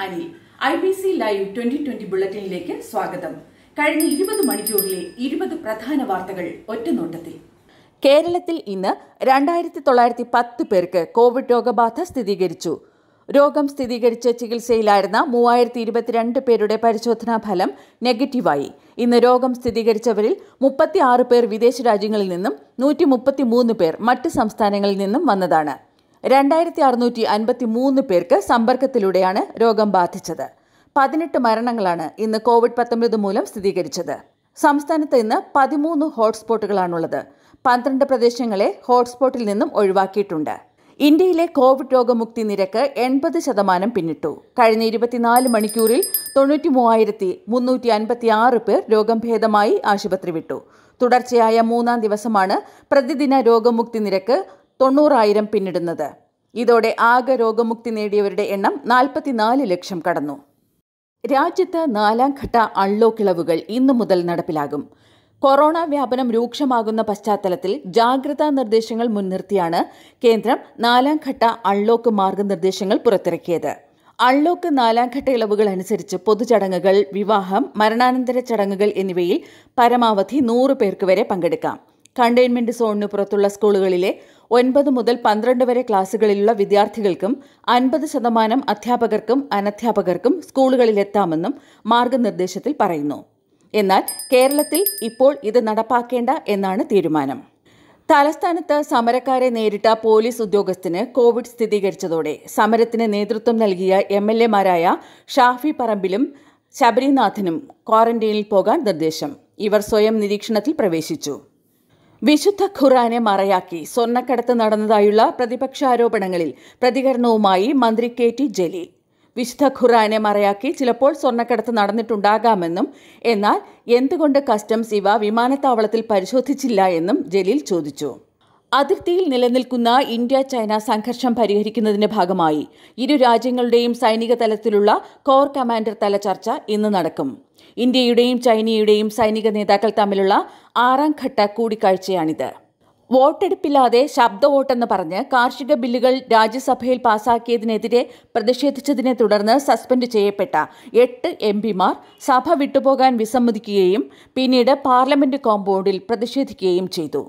Anil I B C live twenty twenty ബുള്ളറ്റിനിലേക്ക് സ്വാഗതം കഴിഞ്ഞ ഇരുപത് മണിക്കൂറിലെ ഇരുപത് പ്രധാന വാർത്തകൾ ഒറ്റനോട്ടത്തിൽ കേരളത്തിൽ ഇന്ന് രണ്ടായിരത്തി തൊള്ളായിരത്തി പത്ത് പേർക്ക് കോവിഡ് രോഗബാധ സ്ഥിരീകരിച്ചു രോഗം സ്ഥിരീകരിച്ച് ചികിത്സയിലായിരുന്ന മൂവായിരത്തി ഇരുപത്തിരണ്ട് പേരുടെ പരിശോധനാ ഫലം നെഗറ്റീവായി ഇന്ന് രോഗം സ്ഥിരീകരിച്ചവരിൽ മുപ്പത്തിയാറ് പേർ വിദേശ രാജ്യങ്ങളിൽ നിന്നും നൂറ്റി മുപ്പത്തിമൂന്ന് പേർ മറ്റ് സംസ്ഥാനങ്ങളിൽ നിന്നും വന്നതാണ് രണ്ടായിരത്തി അറുന്നൂറ്റി അൻപത്തി മൂന്ന് പേർക്ക് സമ്പർക്കത്തിലൂടെയാണ് രോഗം ബാധിച്ചത് പതിനെട്ട് മരണങ്ങളാണ് ഇന്ന് കോവിഡ് പത്തൊമ്പത് മൂലം സ്ഥിരീകരിച്ചത് സംസ്ഥാനത്ത് ഇന്ന് പതിമൂന്ന് ഹോട്ട്സ്പോട്ടുകളാണുള്ളത് പന്ത്രണ്ട് പ്രദേശങ്ങളെ ഹോട്ട്സ്പോട്ടിൽ നിന്നും ഒഴിവാക്കിയിട്ടുണ്ട് ഇന്ത്യയിലെ കോവിഡ് രോഗമുക്തി നിരക്ക് എൺപത് ശതമാനം പിന്നിട്ടു കഴിഞ്ഞ ഇരുപത്തിനാല് മണിക്കൂറിൽ തൊണ്ണൂറ്റി മൂവായിരത്തി മുന്നൂറ്റി അൻപത്തി ആറ് പേർ രോഗം ഭേദമായി ആശുപത്രി വിട്ടു തുടർച്ചയായ മൂന്നാം ദിവസമാണ് പ്രതിദിന രോഗമുക്തി നിരക്ക് തൊണ്ണൂറായിരം പിന്നിടുന്നത് ഇതോടെ ആകെ രോഗമുക്തി നേടിയവരുടെ എണ്ണം നാൽപ്പത്തിനാല് ലക്ഷം കടന്നു രാജ്യത്ത് നാലാം ഘട്ട അൺലോക്ക് ഇളവുകൾ ഇന്നു മുതൽ നടപ്പിലാകും കൊറോണ വ്യാപനം രൂക്ഷമാകുന്ന പശ്ചാത്തലത്തിൽ ജാഗ്രതാ നിർദ്ദേശങ്ങൾ മുൻനിർത്തിയാണ് കേന്ദ്രം നാലാം ഘട്ട അൺലോക്ക് മാർഗനിർദ്ദേശങ്ങൾ പുറത്തിറക്കിയത് അൺലോക്ക് നാലാം ഘട്ട ഇളവുകൾ അനുസരിച്ച് പൊതുചടങ്ങുകൾ വിവാഹം മരണാനന്തര ചടങ്ങുകൾ എന്നിവയിൽ പരമാവധി നൂറ് പേർക്ക് വരെ പങ്കെടുക്കാം കണ്ടെയ്ൻമെന്റ് സോണിന് പുറത്തുള്ള സ്കൂളുകളിലെ ഒൻപത് മുതൽ പന്ത്രണ്ട് വരെ ക്ലാസുകളിലുള്ള വിദ്യാർത്ഥികൾക്കും അൻപത് ശതമാനം അധ്യാപകർക്കും അനധ്യാപകർക്കും സ്കൂളുകളിലെത്താമെന്നും മാർഗനിർദ്ദേശത്തിൽ പറയുന്നു എന്നാൽ കേരളത്തിൽ ഇപ്പോൾ ഇത് നടപ്പാക്കേണ്ട എന്നാണ് തീരുമാനം തലസ്ഥാനത്ത് സമരക്കാരെ നേരിട്ട പോലീസ് ഉദ്യോഗസ്ഥന് കോവിഡ് സ്ഥിരീകരിച്ചതോടെ സമരത്തിന് നേതൃത്വം നൽകിയ എം എൽ എമാരായ ഷാഫി പറമ്പിലും ശബരിനാഥനും ക്വാറന്റൈനിൽ പോകാൻ നിർദ്ദേശം ഇവർ സ്വയം നിരീക്ഷണത്തിൽ പ്രവേശിച്ചു വിശുദ്ധ ഖുറാനെ മറയാക്കി സ്വർണ്ണക്കടത്ത് നടന്നതായുള്ള പ്രതിപക്ഷാരോപണങ്ങളിൽ പ്രതികരണവുമായി മന്ത്രി കെ ടി ജലീൽ വിശുദ്ധ ഖുറാനെ മറയാക്കി ചിലപ്പോൾ സ്വർണ്ണക്കടത്ത് നടന്നിട്ടുണ്ടാകാമെന്നും എന്നാൽ എന്തുകൊണ്ട് കസ്റ്റംസ് ഇവ വിമാനത്താവളത്തിൽ പരിശോധിച്ചില്ല എന്നും ജലീൽ ചോദിച്ചു അതിർത്തിയിൽ നിലനിൽക്കുന്ന ഇന്ത്യ ചൈന സംഘർഷം പരിഹരിക്കുന്നതിന്റെ ഭാഗമായി ഇരു രാജ്യങ്ങളുടെയും സൈനിക തലത്തിലുള്ള കോർ കമാൻഡർ തല ചർച്ച ഇന്ന് നടക്കും ഇന്ത്യയുടെയും ചൈനയുടെയും സൈനിക നേതാക്കൾ തമ്മിലുള്ള ആറാം ഘട്ട കൂടിക്കാഴ്ചയാണിത് വോട്ടെടുപ്പില്ലാതെ ശബ്ദ വോട്ടെന്ന് പറഞ്ഞ് കാർഷിക ബില്ലുകൾ രാജ്യസഭയിൽ പാസാക്കിയതിനെതിരെ പ്രതിഷേധിച്ചതിനെ തുടർന്ന് സസ്പെൻഡ് ചെയ്യപ്പെട്ട എട്ട് എം പിമാർ സഭ വിട്ടുപോകാൻ വിസമ്മതിക്കുകയും പിന്നീട് പാർലമെന്റ് കോമ്പൗണ്ടിൽ പ്രതിഷേധിക്കുകയും ചെയ്തു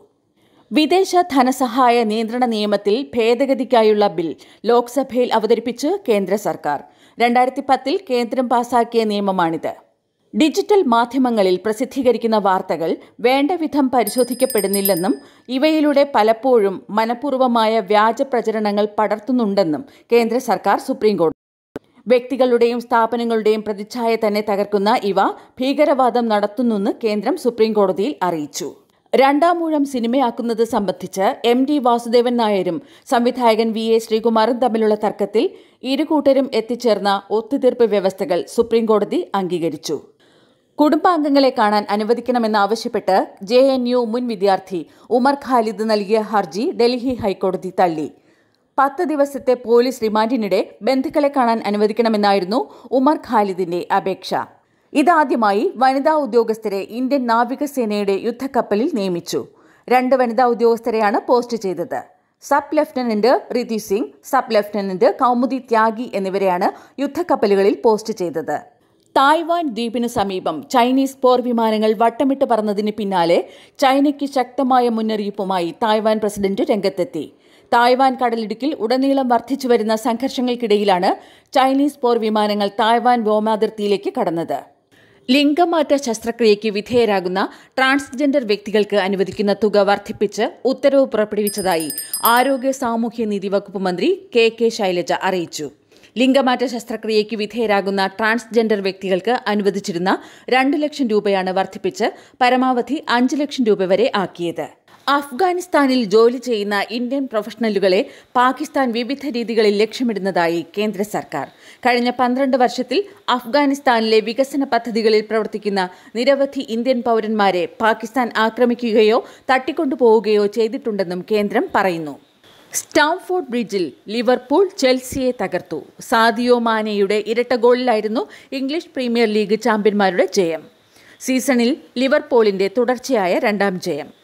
വിദേശ ധനസഹായ നിയന്ത്രണ നിയമത്തിൽ ഭേദഗതിക്കായുള്ള ബിൽ ലോക്സഭയിൽ അവതരിപ്പിച്ച് കേന്ദ്ര സർക്കാർ രണ്ടായിരത്തി പത്തിൽ കേന്ദ്രം പാസാക്കിയ നിയമമാണിത് ഡിജിറ്റൽ മാധ്യമങ്ങളിൽ പ്രസിദ്ധീകരിക്കുന്ന വാർത്തകൾ വേണ്ടവിധം പരിശോധിക്കപ്പെടുന്നില്ലെന്നും ഇവയിലൂടെ പലപ്പോഴും മനഃപൂർവമായ വ്യാജ പ്രചരണങ്ങൾ പടർത്തുന്നുണ്ടെന്നും കേന്ദ്ര സർക്കാർ സുപ്രീംകോടതി വ്യക്തികളുടെയും സ്ഥാപനങ്ങളുടെയും പ്രതിച്ഛായ തന്നെ തകർക്കുന്ന ഇവ ഭീകരവാദം നടത്തുന്നെന്ന് കേന്ദ്രം സുപ്രീംകോടതിയിൽ അറിയിച്ചു രണ്ടാം മൂഴം സിനിമയാക്കുന്നത് സംബന്ധിച്ച് എം ഡി വാസുദേവൻ നായരും സംവിധായകൻ വി എ ശ്രീകുമാറും തമ്മിലുള്ള തർക്കത്തിൽ ഇരുകൂട്ടരും എത്തിച്ചേർന്ന ഒത്തുതീർപ്പ് വ്യവസ്ഥകൾ സുപ്രീംകോടതി അംഗീകരിച്ചു കുടുംബാംഗങ്ങളെ കാണാൻ അനുവദിക്കണമെന്നാവശ്യപ്പെട്ട് ജെ എൻ യു മുൻ വിദ്യാർത്ഥി ഉമർ ഖാലിദ് നൽകിയ ഹർജി ഡൽഹി ഹൈക്കോടതി തള്ളി പത്ത് ദിവസത്തെ പോലീസ് റിമാൻഡിനിടെ ബന്ധുക്കളെ കാണാൻ അനുവദിക്കണമെന്നായിരുന്നു ഉമർ ഖാലിദിന്റെ അപേക്ഷ ഇതാദ്യമായി വനിതാ ഉദ്യോഗസ്ഥരെ ഇന്ത്യൻ നാവികസേനയുടെ യുദ്ധക്കപ്പലിൽ നിയമിച്ചു രണ്ട് വനിതാ ഉദ്യോഗസ്ഥരെയാണ് പോസ്റ്റ് ചെയ്തത് sub lieutenant Riti Singh sub lieutenant Kaumudi Tyagi എന്നിവരെയാണ് യുദ്ധക്കപ്പലുകളിൽ പോസ്റ്റ് ചെയ്തത് തായ്വാൻ ദ്വീപിന് സമീപം ചൈനീസ് പോർ വിമാനങ്ങൾ വട്ടമിട്ട് പറന്നതിന് പിന്നാലെ ചൈനയ്ക്ക് ശക്തമായ മുന്നറിയിപ്പുമായി തായ്വാൻ പ്രസിഡന്റ് രംഗത്തെത്തി തായ്വാൻ കടലിടുക്കിൽ ഉടനീളം വർദ്ധിച്ചുവരുന്ന സംഘർഷങ്ങൾക്കിടയിലാണ് ചൈനീസ് പോർ വിമാനങ്ങൾ തായ്വാൻ വ്യോമാതിർത്തിയിലേക്ക് കടന്നത് ലിംഗമാറ്റ ശസ്ത്രക്രിയയ്ക്ക് വിധേയരാകുന്ന ട്രാൻസ്ജെൻഡർ വ്യക്തികൾക്ക് അനുവദിക്കുന്ന തുക വർദ്ധിപ്പിച്ച് ഉത്തരവ് പുറപ്പെടുവിച്ചതായി ആരോഗ്യ സാമൂഹ്യ നീതി വകുപ്പ് മന്ത്രി കെ കെ ശൈലജ അറിയിച്ചു ലിംഗമാറ്റ ശസ്ത്രക്രിയയ്ക്ക് വിധേയരാകുന്ന ട്രാൻസ്ജെൻഡർ വ്യക്തികൾക്ക് അനുവദിച്ചിരുന്ന രണ്ട് ലക്ഷം രൂപയാണ് വർദ്ധിപ്പിച്ച് പരമാവധി അഞ്ച് ലക്ഷം രൂപ വരെ ആക്കിയത് അഫ്ഗാനിസ്ഥാനിൽ ജോലി ചെയ്യുന്ന ഇന്ത്യൻ പ്രൊഫഷണലുകളെ പാകിസ്ഥാൻ വിവിധ രീതികളിൽ ലക്ഷ്യമിടുന്നതായി കേന്ദ്ര സർക്കാർ കഴിഞ്ഞ പന്ത്രണ്ട് വർഷത്തിൽ അഫ്ഗാനിസ്ഥാനിലെ വികസന പദ്ധതികളിൽ പ്രവർത്തിക്കുന്ന നിരവധി ഇന്ത്യൻ പൌരന്മാരെ പാകിസ്ഥാൻ ആക്രമിക്കുകയോ തട്ടിക്കൊണ്ടുപോവുകയോ ചെയ്തിട്ടുണ്ടെന്നും കേന്ദ്രം പറയുന്നു സ്റ്റാംഫോർഡ് ബ്രിഡ്ജിൽ ലിവർപൂൾ ചെൽസിയെ തകർത്തു സാദിയോ മാനെയുടെ ഇരട്ട ഗോളിലായിരുന്നു ഇംഗ്ലീഷ് പ്രീമിയർ ലീഗ് ചാമ്പ്യന്മാരുടെ ജയം സീസണിൽ ലിവർപൂളിന്റെ തുടർച്ചയായ രണ്ടാം ജയം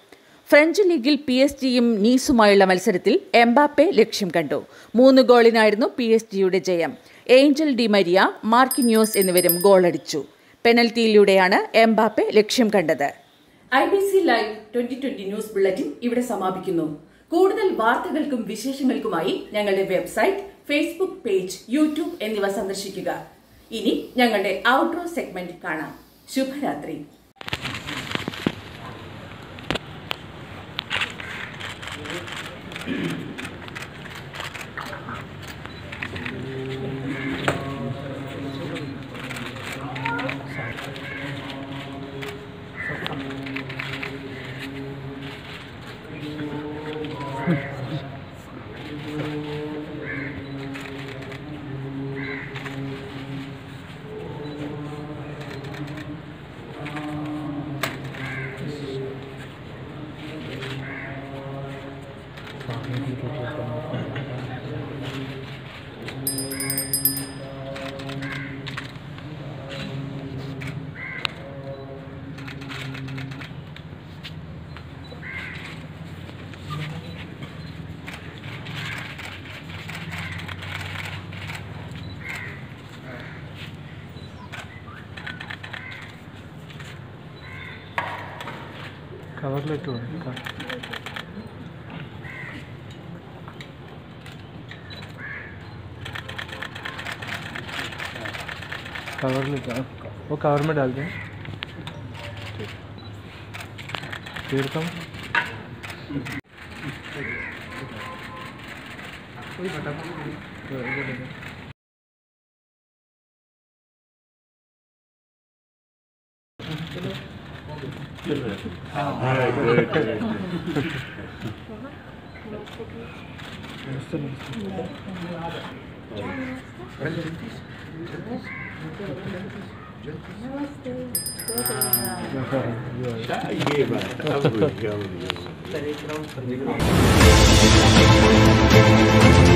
ഫ്രഞ്ച് ലീഗിൽ പി എസ് ജിയും നീസുമായുള്ള മത്സരത്തിൽ എംബാപ്പെ ലക്ഷ്യം കണ്ടു മൂന്ന് ഗോളിനായിരുന്നു പി എസ് ജിയുടെ ജയം ഏഞ്ചൽ ഡി മരിയ മാർക്കിന്യോസ് എന്നിവരും ഗോളടിച്ചു പെനൽറ്റിയിലൂടെയാണ് എംബാപ്പെ ലക്ഷ്യം കണ്ടത് I B C live twenty twenty news bulletin ഇവിടെ സമാപിക്കുന്നു കൂടുതൽ വാർത്തകൾക്കും വിശേഷങ്ങൾക്കുമായി ഞങ്ങളുടെ വെബ്സൈറ്റ് ഫേസ്ബുക്ക് പേജ് യൂട്യൂബ് എന്നിവ സന്ദർശിക്കുക ഇനി ഞങ്ങളുടെ ഔട്ട്ഡോർ സെഗ്മെന്റ് കാണാം ശുഭരാത്രി കവറിലിട്ട് കൊടുക്കാം कवर वो कवर में डाल दें फिर कम ये बात अब बुझ गया मुझे।